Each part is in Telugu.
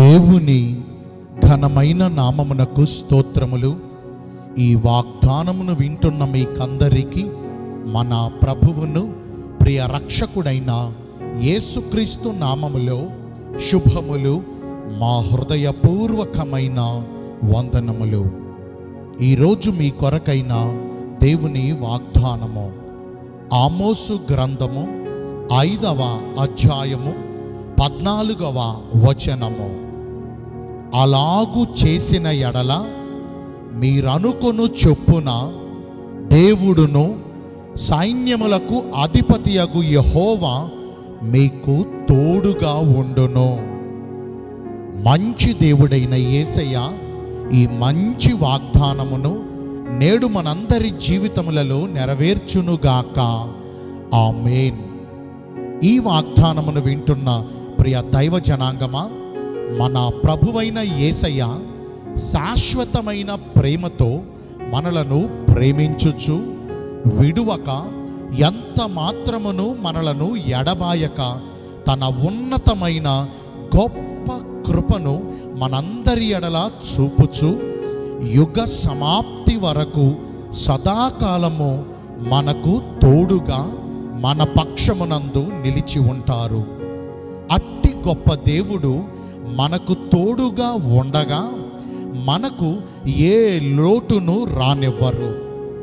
దేవుని ఘనమైన నామమునకు స్తోత్రములు ఈ వాగ్దానమును వింటున్న మీకందరికీ మన ప్రభువును ప్రియ రక్షకుడైన యేసుక్రీస్తు నామములో శుభములు మా హృదయపూర్వకమైన వందనములు ఈరోజు మీ కొరకైన దేవుని వాగ్దానము ఆమోసు గ్రంథము ఐదవ అధ్యాయము పద్నాలుగవ వచనము అలాగు చేసిన ఎడల మీరనుకొను చొప్పున దేవుడును సైన్యములకు అధిపతియగు యహోవా మీకు తోడుగా ఉండును మంచి దేవుడైన యేసయ్య ఈ మంచి వాగ్దానమును నేడు మనందరి జీవితములలో నెరవేర్చునుగాక ఆమేన్ ఈ వాగ్దానమును వింటున్న ప్రియ దైవ జనాంగమా మన ప్రభువైన యేసయ్య శాశ్వతమైన ప్రేమతో మనలను ప్రేమించుచు విడువక ఎంత మాత్రమును మనలను ఎడబాయక తన ఉన్నతమైన గొప్ప కృపను మనందరి ఎడల చూపుచు యుగ సమాప్తి వరకు సదాకాలము మనకు తోడుగా మన పక్షమునందు నిలిచి ఉంటారు అట్టి గొప్ప దేవుడు మనకు తోడుగా ఉండగా మనకు ఏ లోటును రానివ్వరు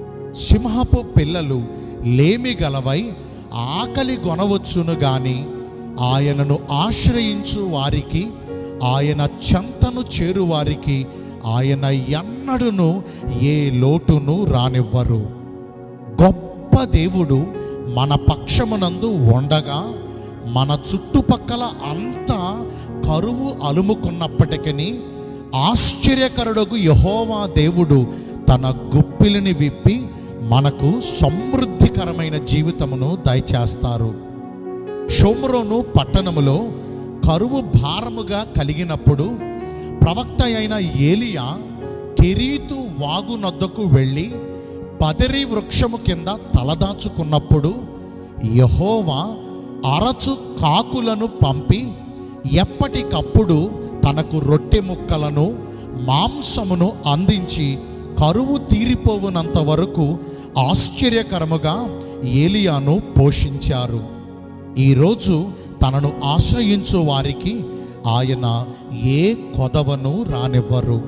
సింహపు పిల్లలు లేమి గలవై ఆకలి గొనవచ్చును గాని ఆయనను ఆశ్రయించు వారికి ఆయన చెంతను చేరు వారికి ఆయన ఎన్నడును ఏ లోటును రానివ్వరు గొప్ప దేవుడు మన పక్షమునందు ఉండగా మన చుట్టుపక్కల అంతా కరువు అలుముకున్నప్పటికీ ఆశ్చర్యకరుడగు యహోవా దేవుడు తన గుప్పిలిని విప్పి మనకు సమృద్ధికరమైన జీవితమును దయచేస్తారు షోమ్రోను పట్టణములో కరువు భారముగా కలిగినప్పుడు ప్రవక్త అయిన ఏలియా కెరీతు వాగు నద్దకు వెళ్ళి పదరి వృక్షము కింద తలదాచుకున్నప్పుడు యహోవా అరచు కాకులను పంపి ఎప్పటికప్పుడు తనకు రొట్టె ముక్కలను మాంసమును అందించి కరువు తీరిపోవునంత వరకు ఆశ్చర్యకరముగా ఏలియాను పోషించారు ఈరోజు తనను ఆశ్రయించు వారికి ఆయన ఏ కొదవను రానివ్వరు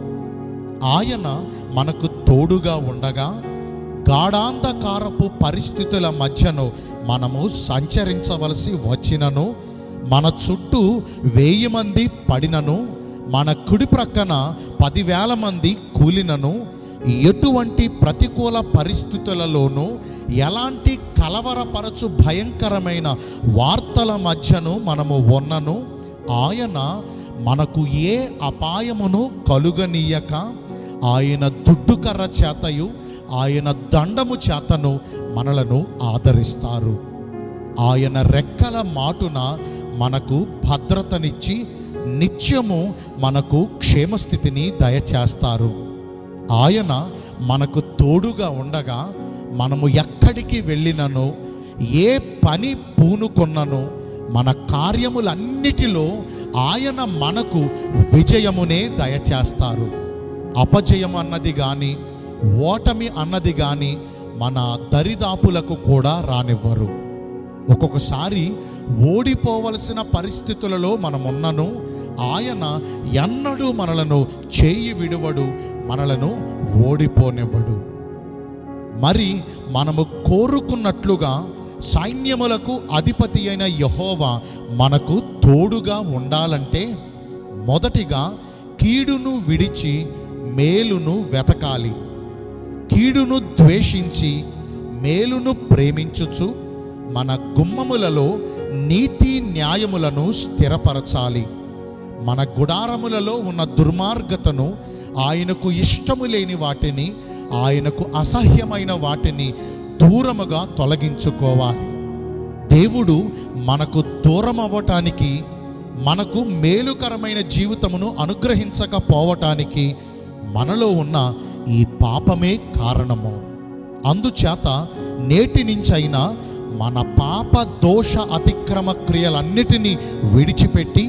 ఆయన మనకు తోడుగా ఉండగా గాఢాంధకారపు పరిస్థితుల మధ్యను మనము సంచరించవలసి వచ్చినను మన చుట్టూ వెయ్యి మంది పడినను మన కుడి ప్రక్కన పదివేల మంది కూలినను ఎటువంటి ప్రతికూల పరిస్థితులలోనూ ఎలాంటి కలవరపరచు భయంకరమైన వార్తల మధ్యను మనము ఉన్నను ఆయన మనకు ఏ అపాయమును కలుగనీయక ఆయన దుడ్డుకర్ర చేతయు ఆయన దండము చేతను మనలను ఆదరిస్తారు ఆయన రెక్కల మాటున మనకు భద్రతనిచ్చి నిత్యము మనకు క్షేమస్థితిని దయచేస్తారు ఆయన మనకు తోడుగా ఉండగా మనము ఎక్కడికి వెళ్ళినను ఏ పని పూనుకొన్నను మన కార్యములన్నిటిలో ఆయన మనకు విజయమునే దయచేస్తారు అపజయం అన్నది కానీ ఓటమి అన్నది కానీ మన దరిదాపులకు కూడా రానివ్వరు ఒక్కొక్కసారి ఓడిపోవలసిన పరిస్థితులలో మనమున్నను ఆయన ఎన్నడూ మనలను చేయి విడువడు మనలను ఓడిపోనివ్వడు మరి మనము కోరుకున్నట్లుగా సైన్యములకు అధిపతి అయిన యహోవా మనకు తోడుగా ఉండాలంటే మొదటిగా కీడును విడిచి మేలును వెతకాలి కీడును ద్వేషించి మేలును ప్రేమించుచు మన గుమ్మములలో నీతి న్యాయములను స్థిరపరచాలి మన గుడారములలో ఉన్న దుర్మార్గతను ఆయనకు ఇష్టము లేని వాటిని ఆయనకు అసహ్యమైన వాటిని దూరముగా తొలగించుకోవాలి దేవుడు మనకు దూరం అవ్వటానికి మనకు మేలుకరమైన జీవితమును అనుగ్రహించకపోవటానికి మనలో ఉన్న ఈ పాపమే కారణము అందుచేత నేటి నుంచైనా మన పాప దోష అతిక్రమ క్రియలన్నిటినీ విడిచిపెట్టి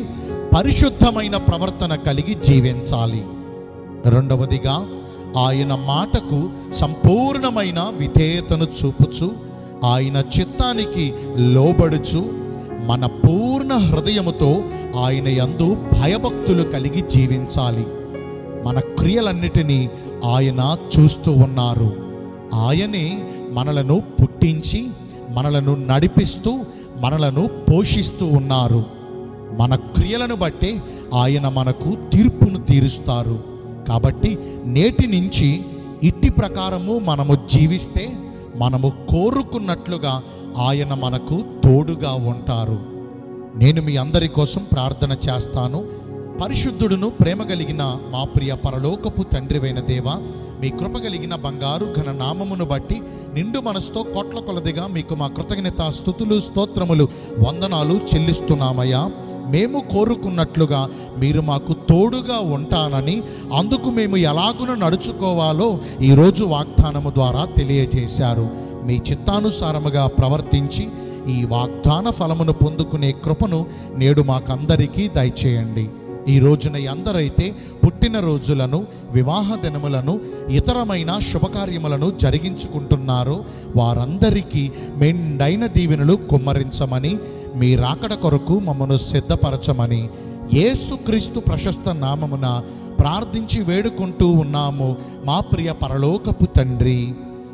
పరిశుద్ధమైన ప్రవర్తన కలిగి జీవించాలి రెండవదిగా ఆయన మాటకు సంపూర్ణమైన విధేయతను చూపుచు ఆయన చిత్తానికి లోబడుచు మన పూర్ణ హృదయముతో ఆయన యందు భయభక్తులు కలిగి జీవించాలి మన క్రియలన్నిటినీ ఆయన చూస్తూ ఉన్నారు ఆయనే మనలను పుట్టించి మనలను నడిపిస్తూ మనలను పోషిస్తూ ఉన్నారు మన క్రియలను బట్టే ఆయన మనకు తీర్పును తీరుస్తారు కాబట్టి నేటి నుంచి ఇట్టి ప్రకారము మనము జీవిస్తే మనము కోరుకున్నట్లుగా ఆయన మనకు తోడుగా ఉంటారు నేను మీ అందరి కోసం ప్రార్థన చేస్తాను పరిశుద్ధుడును ప్రేమ కలిగిన మా ప్రియ పరలోకపు తండ్రివైన దేవ మీ కృప కలిగిన బంగారు ఘన నామమును బట్టి నిండు మనసుతో కోట్ల కొలదిగా మీకు మా కృతజ్ఞత స్థుతులు స్తోత్రములు వందనాలు చెల్లిస్తున్నామయ్యా మేము కోరుకున్నట్లుగా మీరు మాకు తోడుగా ఉంటానని అందుకు మేము ఎలాగున నడుచుకోవాలో ఈరోజు వాగ్దానము ద్వారా తెలియజేశారు మీ చిత్తానుసారముగా ప్రవర్తించి ఈ వాగ్దాన ఫలమును పొందుకునే కృపను నేడు మాకందరికీ దయచేయండి ఈ రోజున ఎందరైతే పుట్టిన రోజులను వివాహ దినములను ఇతరమైన శుభకార్యములను జరిగించుకుంటున్నారో వారందరికీ మెండైన దీవెనలు కుమ్మరించమని మీ రాకడ కొరకు మమ్మను సిద్ధపరచమని యేసుక్రీస్తు ప్రశస్త నామమున ప్రార్థించి వేడుకుంటూ ఉన్నాము మా ప్రియ పరలోకపు తండ్రి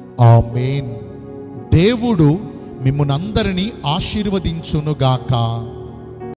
ఆమేన్ దేవుడు మిమ్మునందరినీ ఆశీర్వదించునుగాక